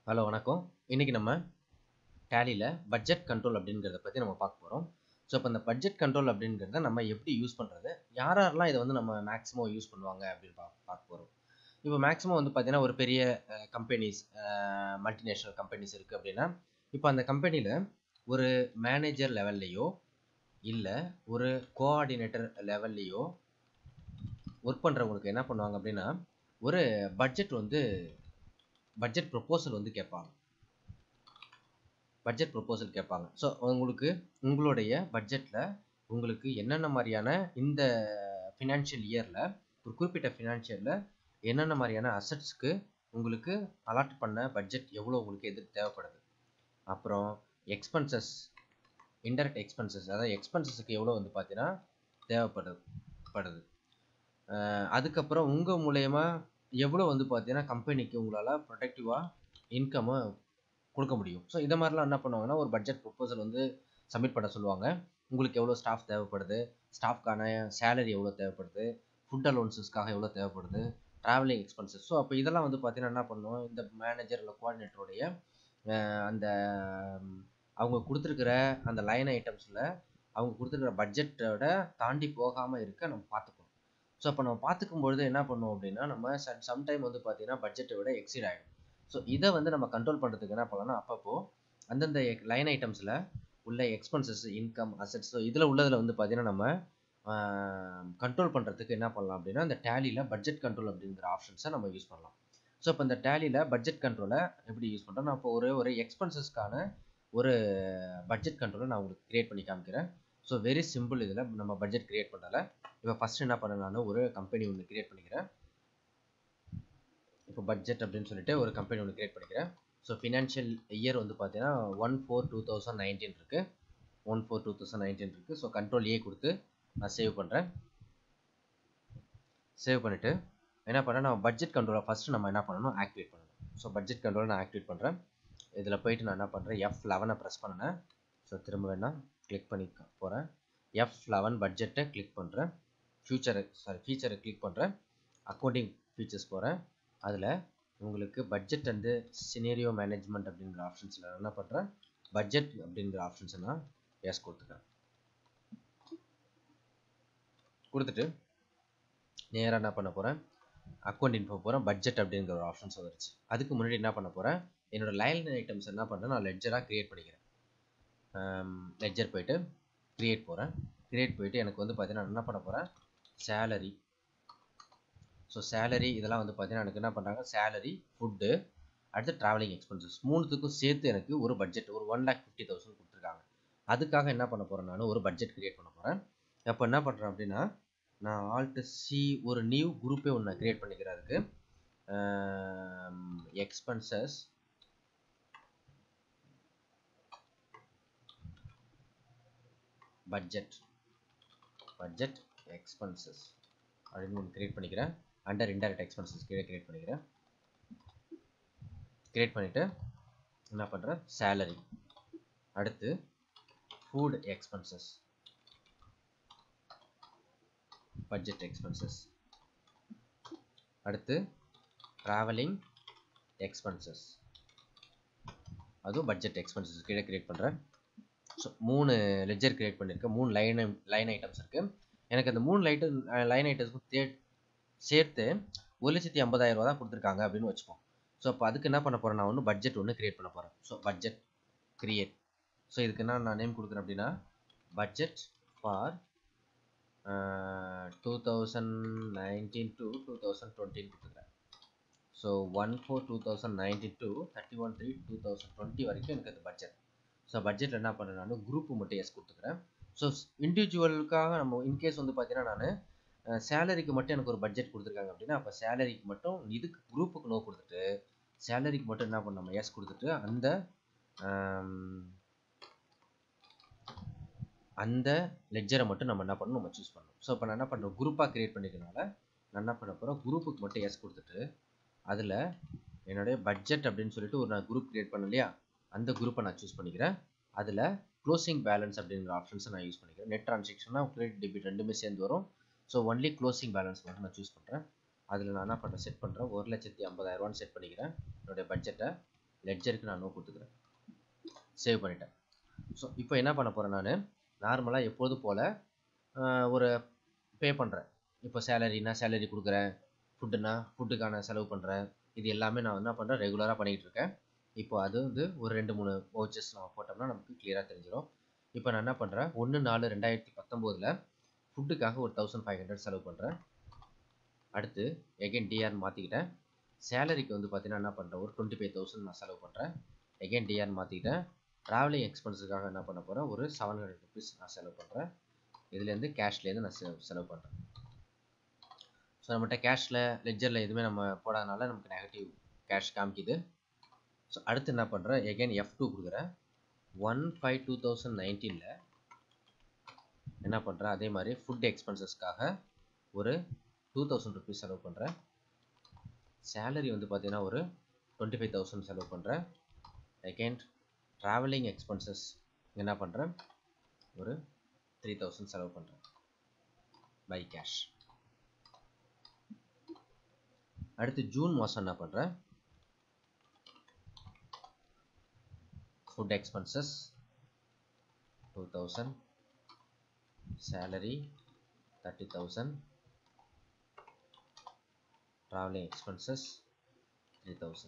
hello வணக்கம் இன்னைக்கு நம்ம டேலியில் பட்ஜெட் கண்ட்ரோல் அப்படிங்கிறத பற்றி நம்ம பார்க்க போகிறோம் ஸோ இப்போ இந்த பட்ஜெட் கண்ட்ரோல் அப்படிங்கிறத நம்ம எப்படி யூஸ் பண்ணுறது யார் யாரெல்லாம் இதை வந்து நம்ம மேக்ஸிமம் யூஸ் பண்ணுவாங்க அப்படின்னு பா பார்க்க போகிறோம் இப்போ மேக்ஸிமம் வந்து பார்த்தீங்கன்னா ஒரு பெரிய கம்பெனிஸ் மல்டிநேஷ்னல் கம்பெனிஸ் இருக்குது அப்படின்னா இப்போ அந்த கம்பெனியில் ஒரு மேனேஜர் லெவல்லையோ இல்லை ஒரு கோஆர்டினேட்டர் லெவல்லையோ ஒர்க் பண்ணுறவங்களுக்கு என்ன பண்ணுவாங்க அப்படின்னா ஒரு பட்ஜெட் வந்து பட்ஜெட் ப்ரொப்போசல் வந்து கேட்பாங்க பட்ஜெட் ப்ரொப்போசல் கேட்பாங்க ஸோ உங்களுக்கு உங்களுடைய பட்ஜெட்டில் உங்களுக்கு என்னென்ன மாதிரியான இந்த ஃபினான்ஷியல் இயரில் ஒரு குறிப்பிட்ட ஃபினான்ஷியலில் என்னென்ன மாதிரியான அசட்ஸ்க்கு உங்களுக்கு அலாட் பண்ண பட்ஜெட் எவ்வளோ உங்களுக்கு எது தேவைப்படுது அப்புறம் எக்ஸ்பென்சஸ் இன்டெரக்ட் எக்ஸ்பென்சஸ் அதாவது எக்ஸ்பென்சஸுக்கு எவ்வளோ வந்து பார்த்தீங்கன்னா தேவைப்படுது படுது அதுக்கப்புறம் உங்கள் மூலயமா எவ்வளோ வந்து பார்த்தீங்கன்னா கம்பெனிக்கு உங்களால் ப்ரொடக்டிவாக இன்கம்மை கொடுக்க முடியும் ஸோ இதை மாதிரிலாம் என்ன பண்ணுவாங்கன்னா ஒரு பட்ஜெட் ப்ரொப்போசல் வந்து சப்மிட் பண்ண சொல்லுவாங்க உங்களுக்கு எவ்வளோ ஸ்டாஃப் தேவைப்படுது ஸ்டாஃப்க்கான சேலரி எவ்வளோ தேவைப்படுது ஃபுட் அலோன்சஸ்க்காக எவ்வளோ தேவைப்படுது ட்ராவலிங் எக்ஸ்பென்சஸ் ஸோ அப்போ இதெல்லாம் வந்து பார்த்தீங்கன்னா என்ன பண்ணுவோம் இந்த மேனேஜர் இல்லை கோஆர்டினேட்டருடைய அந்த அவங்க கொடுத்துருக்கிற அந்த லைன் ஐட்டம்ஸில் அவங்க கொடுத்துருக்கிற பட்ஜெட்டோட தாண்டி போகாமல் இருக்க நம்ம பார்த்துக்கணும் ஸோ அப்போ நம்ம பார்த்துக்கும் பொழுது என்ன பண்ணுவோம் அப்படின்னா நம்ம சம்டைம் வந்து பார்த்தீங்கன்னா பட்ஜெட்டை விட எக்ஸீட் ஆகிடும் ஸோ இதை வந்து நம்ம கண்ட்ரோல் பண்ணுறதுக்கு என்ன பண்ணலாம்னா அப்பப்போ அந்தந்த லைன் ஐட்டம்ஸில் உள்ள எக்ஸ்பென்சஸ் இன்கம் அசட்ஸ் ஸோ இதில் உள்ளதில் வந்து பார்த்தீங்கன்னா நம்ம கண்ட்ரோல் பண்ணுறதுக்கு என்ன பண்ணலாம் அப்படின்னா இந்த டேலியில் பட்ஜெட் கண்ட்ரோல் அப்படிங்கிற ஆப்ஷன்ஸை நம்ம யூஸ் பண்ணலாம் ஸோ இப்போ இந்த டேலியில் பட்ஜெட் கண்ட்ரோலை எப்படி யூஸ் பண்ணுறோம் நான் இப்போ ஒரு ஒரு எக்ஸ்பென்சஸ்க்கான ஒரு பட்ஜெட் கண்ட்ரோலை நான் உங்களுக்கு க்ரியேட் பண்ணி காமிக்கிறேன் ஸோ வெரி சிம்பிள் இதில் நம்ம பட்ஜெட் க்ரியேட் பண்ணல இப்போ ஃபஸ்ட் என்ன பண்ண நான் ஒரு கம்பெனி ஒன்று க்ரியேட் பண்ணிக்கிறேன் இப்போ பட்ஜெட் அப்படின்னு சொல்லிட்டு ஒரு கம்பெனி ஒன்று க்ரியேட் பண்ணிக்கிறேன் ஸோ ஃபினான்ஷியல் இயர் வந்து பார்த்தீங்கன்னா one four two thousand nineteen இருக்குது one four two thousand nineteen இருக்குது ஸோ கண்ட்ரோல் ஏ கொடுத்து நான் சேவ் பண்ணுறேன் சேவ் பண்ணிவிட்டு என்ன பண்ணேன் நான் பட்ஜெட் கண்ட்ரோலை ஃபஸ்ட்டு நம்ம என்ன பண்ணணும் ஆக்டிவேட் பண்ணணும் ஸோ பட்ஜெட் கண்ட்ரோலை நான் ஆக்டிவேட் பண்ணுறேன் இதில் போயிட்டு நான் என்ன பண்ணுறேன் எஃப் லெவனை ப்ரெஸ் பண்ணினேன் ஸோ திரும்ப வேணால் கிளிக் பண்ணி போகிறேன் எஃப் லெவன் பட்ஜெட்டை கிளிக் பண்ணுறேன் ஃபியூச்சரை சாரி ஃபீச்சரை கிளிக் பண்ணுறேன் அக்கௌண்டிங் ஃபீச்சர்ஸ் போகிறேன் அதில் உங்களுக்கு பட்ஜெட் அண்டு சினேரியோ மேனேஜ்மெண்ட் அப்படிங்கிற ஆப்ஷன்ஸில் என்ன பண்ணுறேன் பட்ஜெட் அப்படிங்கிற ஆப்ஷன்ஸை நான் எஸ் கொடுத்துக்கிறேன் கொடுத்துட்டு நேராக என்ன பண்ண போகிறேன் அக்கௌண்ட் இன்ஃபோ போகிறேன் பட்ஜெட் அப்படிங்கிற ஒரு ஆப்ஷன்ஸ் வந்துருச்சு அதுக்கு முன்னாடி என்ன பண்ண போகிறேன் என்னோடய லைன் ஐட்டம்ஸ் என்ன பண்ணுறேன் நான் லெட்ஜராக க்ரியேட் பண்ணிக்கிறேன் லெட்ஜர் போயிட்டு க்ரியேட் போகிறேன் க்ரியேட் போயிட்டு எனக்கு வந்து பார்த்தீங்கன்னா என்ன பண்ண போகிறேன் சேலரி ஸோ சேலரி இதெல்லாம் வந்து பார்த்தீங்கன்னா எனக்கு என்ன பண்ணுறாங்க சேலரி ஃபுட்டு அடுத்து ட்ராவலிங் எக்ஸ்பென்சஸ் மூணுத்துக்கும் சேர்த்து எனக்கு ஒரு பட்ஜெட் ஒரு ஒன் லேக் ஃபிஃப்டி தௌசண்ட் கொடுத்துருக்காங்க அதுக்காக என்ன பண்ண போகிறேன் நான் ஒரு பட்ஜெட் க்ரியேட் பண்ண போகிறேன் அப்போ என்ன பண்ணுறேன் அப்படின்னா நான் ஆல்ட்டு சி ஒரு நியூ குரூப்பே ஒன்று நான் க்ரியேட் பண்ணிக்கிறேன் அதுக்கு எக்ஸ்பென்சஸ் பட்ஜெட் பட்ஜெட் எக்ஸ்பென்சஸ் அப்படின்னு ஒன்று க்ரியேட் பண்ணிக்கிறேன் அண்டர் இன்டெரக்ட் எக்ஸ்பென்சஸ் கீழே க்ரியேட் பண்ணிக்கிறேன் க்ரியேட் பண்ணிவிட்டு என்ன பண்ணுறேன் சேலரி அடுத்து ஃபுட் எக்ஸ்பென்சஸ் பட்ஜெட் எக்ஸ்பென்சஸ் அடுத்து ட்ராவலிங் எக்ஸ்பென்சஸ் அதுவும் பட்ஜெட் எக்ஸ்பென்சஸ் கீழே க்ரியேட் பண்ணுறேன் ஸோ மூணு லெஜர் க்ரியேட் பண்ணியிருக்கேன் மூணு லைன் லைன் ஐட்டம்ஸ் இருக்குது எனக்கு அந்த மூணு லைட்டு லைன் ஐட்டம்ஸ்க்கும் தே சேர்த்து ஒரு லட்சத்தி ஐம்பதாயிரம் ரூபா தான் கொடுத்துருக்காங்க அப்படின்னு வச்சுப்போம் ஸோ அப்போ அதுக்கு என்ன பண்ண போகிறேன் நான் ஒன்று பட்ஜெட் ஒன்று க்ரியேட் பண்ண போகிறேன் ஸோ பட்ஜெட் க்ரியேட் ஸோ இதுக்கு என்ன நான் நேம் கொடுக்குறேன் அப்படின்னா budget for two thousand nineteen to two thousand டுவெண்ட்டின்னு கொடுத்துக்கிறேன் so one four two thousand nineteen to thirty one three two thousand twenty வரைக்கும் எனக்கு அது பட்ஜெட் ஸோ பட்ஜெட்டில் என்ன பண்ணேன் நான் குரூப்பு மட்டும் எஸ் கொடுத்துக்கிறேன் ஸோ இண்டிவிஜுவலுக்காக நம்ம இன்கேஸ் வந்து பார்த்தீங்கன்னா நான் சேலரிக்கு மட்டும் எனக்கு ஒரு பட்ஜெட் கொடுத்துருக்காங்க அப்படின்னா அப்போ சேலரிக்கு மட்டும் இதுக்கு குரூப்புக்கு நோ கொடுத்துட்டு சேலரிக்கு மட்டும் என்ன பண்ண நம்ம எஸ் கொடுத்துட்டு அந்த அந்த லெஜரை மட்டும் நம்ம என்ன பண்ணணும் நம்ம சூஸ் பண்ணணும் ஸோ இப்போ நான் என்ன பண்ணுறோம் குரூப்பாக க்ரியேட் பண்ணிக்கிறனால நான் என்ன பண்ண போகிறோம் குரூப்புக்கு மட்டும் எஸ் கொடுத்துட்டு அதில் என்னுடைய பட்ஜெட் அப்படின்னு சொல்லிட்டு ஒரு நான் குரூப் க்ரியேட் பண்ண இல்லையா அந்த குரூப்பை நான் சூஸ் பண்ணிக்கிறேன் அதில் க்ளோசிங் பேலன்ஸ் அப்படிங்கிற ஆப்ஷன்ஸை நான் யூஸ் பண்ணிக்கிறேன் நெட் ட்ரான்சாக்ஷனா கிரெடிட் டெபிட் ரெண்டுமே சேர்ந்து வரும் ஸோ ஒன்லி க்ளோசிங் பேலன்ஸ் மட்டும் நான் சூஸ் பண்ணுறேன் அதில் நான் என்ன பண்ணுறேன் செட் பண்ணுறேன் ஒரு லட்சத்தி ஐம்பதாயிரரூவான்னு செட் பண்ணிக்கிறேன் என்னுடைய பட்ஜெட்டை லெட்ஜருக்கு நான் நோ கொடுத்துக்கிறேன் சேவ் பண்ணிட்டேன் ஸோ இப்போ என்ன பண்ண போகிறேன் நான் நார்மலாக எப்போது போல் ஒரு பே பண்ணுறேன் இப்போ சேலரினா சேலரி கொடுக்குறேன் ஃபுட்டுனா ஃபுட்டுக்கான செலவு பண்ணுறேன் இது எல்லாமே நான் என்ன பண்ணுறேன் ரெகுலராக பண்ணிகிட்டு இருக்கேன் இப்போ அது வந்து ஒரு ரெண்டு மூணு வவுச்சர்ஸ் நம்ம போட்டோம்னா நமக்கு கிளியராக தெரிஞ்சிடும் இப்போ நான் என்ன பண்ணுறேன் ஒன்று நாலு ரெண்டாயிரத்தி பத்தொம்போதில் ஃபுட்டுக்காக ஒரு தௌசண்ட் ஃபைவ் ஹண்ட்ரட் செலவு பண்ணுறேன் அடுத்து எகைன் டிஆர் மாற்றிக்கிட்டேன் சேலரிக்கு வந்து பார்த்தீங்கன்னா என்ன பண்ணுறேன் ஒரு டுவெண்ட்டி ஃபைவ் தௌசண்ட் நான் செலவு பண்ணுறேன் எகைன் டிஆர் மாற்றிக்கிட்டேன் ட்ராவலிங் எக்ஸ்பென்ஸுக்காக என்ன பண்ண போகிறேன் ஒரு செவன் ஹண்ட்ரட் ருபீஸ் நான் செலவு பண்ணுறேன் இதுலேருந்து கேஷ்லேருந்து நான் செலவு செலவு பண்ணுறேன் ஸோ நம்மகிட்ட கேஷில் லெஜரில் எதுவுமே நம்ம போடாதனால நமக்கு நெகட்டிவ் கேஷ் காமிக்குது ஸோ அடுத்து என்ன பண்ணுறேன் எகைன் எஃப் டூ கொடுக்குறேன் ஒன் ஃபைவ் டூ தௌசண்ட் நைன்டீனில் என்ன பண்ணுறேன் அதே மாதிரி ஃபுட் எக்ஸ்பென்சஸ்க்காக ஒரு டூ தௌசண்ட் ருபீஸ் செலவு பண்ணுறேன் சேலரி வந்து பார்த்தீங்கன்னா ஒரு டுவெண்ட்டி ஃபைவ் தௌசண்ட் செலவு பண்ணுறேன் செகண்ட் ட்ராவலிங் எக்ஸ்பென்சஸ் என்ன பண்ணுறேன் ஒரு த்ரீ தௌசண்ட் செலவு பண்ணுறேன் பை கேஷ் அடுத்து ஜூன் மாதம் என்ன பண்ணுறேன் food expenses two thousand salary 30000 traveling expenses 3000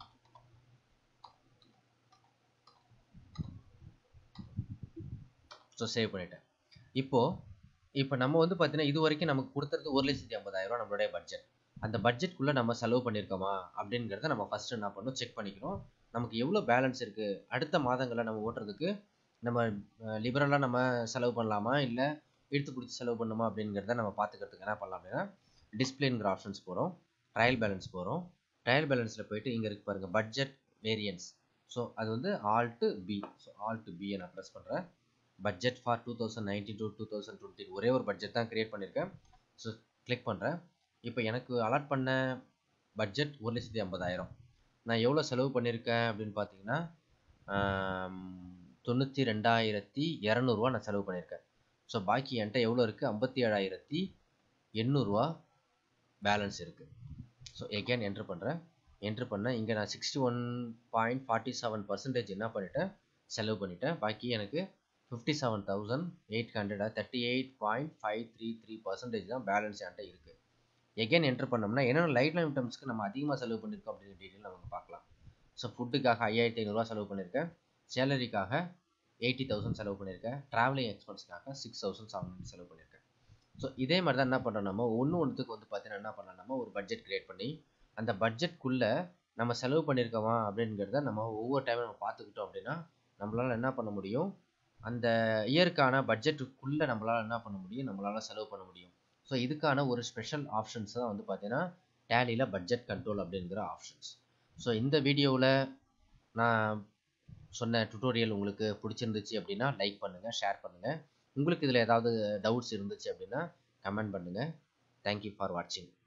so save பண்ணிட்டேன் இப்போ இப்போ நம்ம வந்து பார்த்தீங்கன்னா இது வரைக்கும் நமக்கு கொடுத்துறது ஒரு லட்சத்தி ஐம்பதாயிரம் ரூபா நம்மளுடைய பட்ஜெட் அந்த பட்ஜெட்குள்ளே நம்ம செலவு பண்ணியிருக்கோமா அப்படிங்கிறத நம்ம ஃபஸ்ட்டு என்ன பண்ணணும் செக் பண்ணிக்கணும் நமக்கு எவ்வளோ பேலன்ஸ் இருக்குது அடுத்த மாதங்களில் நம்ம ஓட்டுறதுக்கு நம்ம லிபரலாக நம்ம செலவு பண்ணலாமா இல்லை இழுத்து பிடிச்சி செலவு பண்ணுமா அப்படிங்கிறத நம்ம பார்த்துக்கிறதுக்கு என்ன பண்ணலாம் அப்படின்னா டிஸ்பிளேங்கிற ஆப்ஷன்ஸ் போகிறோம் ட்ரையல் பேலன்ஸ் போகிறோம் ட்ரையல் பேலன்ஸில் போயிட்டு இங்கே இருக்கு பாருங்கள் பட்ஜெட் வேரியன்ஸ் ஸோ அது வந்து ஆல்ட்டு பி ஸோ ஆல்ட்டு பியை நான் ப்ரெஸ் பண்ணுறேன் budget for two thousand nineteen to two thousand twenty ஒரே ஒரு பட்ஜெட் தான் க்ரியேட் பண்ணியிருக்கேன் ஸோ கிளிக் பண்ணுறேன் இப்போ எனக்கு அலாட் பண்ண பட்ஜெட் ஒரு லட்சத்தி ஐம்பதாயிரம் நான் எவ்வளோ செலவு பண்ணியிருக்கேன் அப்படின்னு பார்த்தீங்கன்னா தொண்ணூற்றி ரெண்டாயிரத்தி இரநூறுவா நான் செலவு பண்ணியிருக்கேன் ஸோ பாக்கி என்கிட்ட எவ்வளோ இருக்குது ஐம்பத்தி ஏழாயிரத்தி எண்ணூறுரூவா பேலன்ஸ் இருக்குது ஸோ எகேன் என்ட்ரு பண்ணுறேன் என்ட்ரு பண்ணேன் இங்கே நான் sixty one point forty seven percentage என்ன பண்ணிட்டேன் செலவு பண்ணிட்டேன் பாக்கி எனக்கு ஃபிஃப்டி செவன் தௌசண்ட் எயிட் ஹண்ட்ரடாக thirty eight point five three three percentage தான் பேலன்ஸ் என்கிட்ட இருக்குது எகேன் என்ட்ரு பண்ணோம்னா என்னென்ன லைட் லைன் ஐட்டம்ஸ்க்கு நம்ம அதிகமாக செலவு பண்ணியிருக்கோம் அப்படிங்கிற டீட்டெயில் நமக்கு பார்க்கலாம் ஸோ ஃபுட்டுக்காக ஐயாயிரத்தி ஐநூறுரூவா செலவு பண்ணியிருக்கேன் சேலரிக்காக எயிட்டி தௌசண்ட் செலவு பண்ணியிருக்கேன் ட்ராவலிங் எக்ஸ்பென்ஸ்க்காக சிக்ஸ் தௌசண்ட் செவன் ஹண்ட்ரட் செலவு பண்ணியிருக்கேன் ஸோ இதே மாதிரி தான் என்ன பண்ணுறோம் நம்ம ஒன்று ஒன்றுத்துக்கு வந்து பார்த்தீங்கன்னா என்ன பண்ணலாம் நம்ம ஒரு பட்ஜெட் க்ரியேட் பண்ணி அந்த பட்ஜெட்குள்ளே நம்ம செலவு பண்ணியிருக்கோமா அப்படிங்கிறத நம்ம ஒவ்வொரு டைமும் நம்ம பார்த்துக்கிட்டோம் அப்படின்னா நம்மளால் என்ன பண்ண முடியும் அந்த இயருக்கான பட்ஜெட்டுக்குள்ளே நம்மளால் என்ன பண்ண முடியும் நம்மளால் செலவு பண்ண முடியும் ஸோ இதுக்கான ஒரு ஸ்பெஷல் ஆப்ஷன்ஸ் தான் வந்து பார்த்தீங்கன்னா டேலியில் பட்ஜெட் கண்ட்ரோல் அப்படிங்கிற ஆப்ஷன்ஸ் ஸோ இந்த வீடியோவில் நான் சொன்ன டுட்டோரியல் உங்களுக்கு பிடிச்சிருந்துச்சு அப்படின்னா லைக் பண்ணுங்கள் ஷேர் பண்ணுங்கள் உங்களுக்கு இதில் ஏதாவது டவுட்ஸ் இருந்துச்சு அப்படின்னா கமெண்ட் பண்ணுங்கள் தேங்க்யூ ஃபார் வாட்சிங்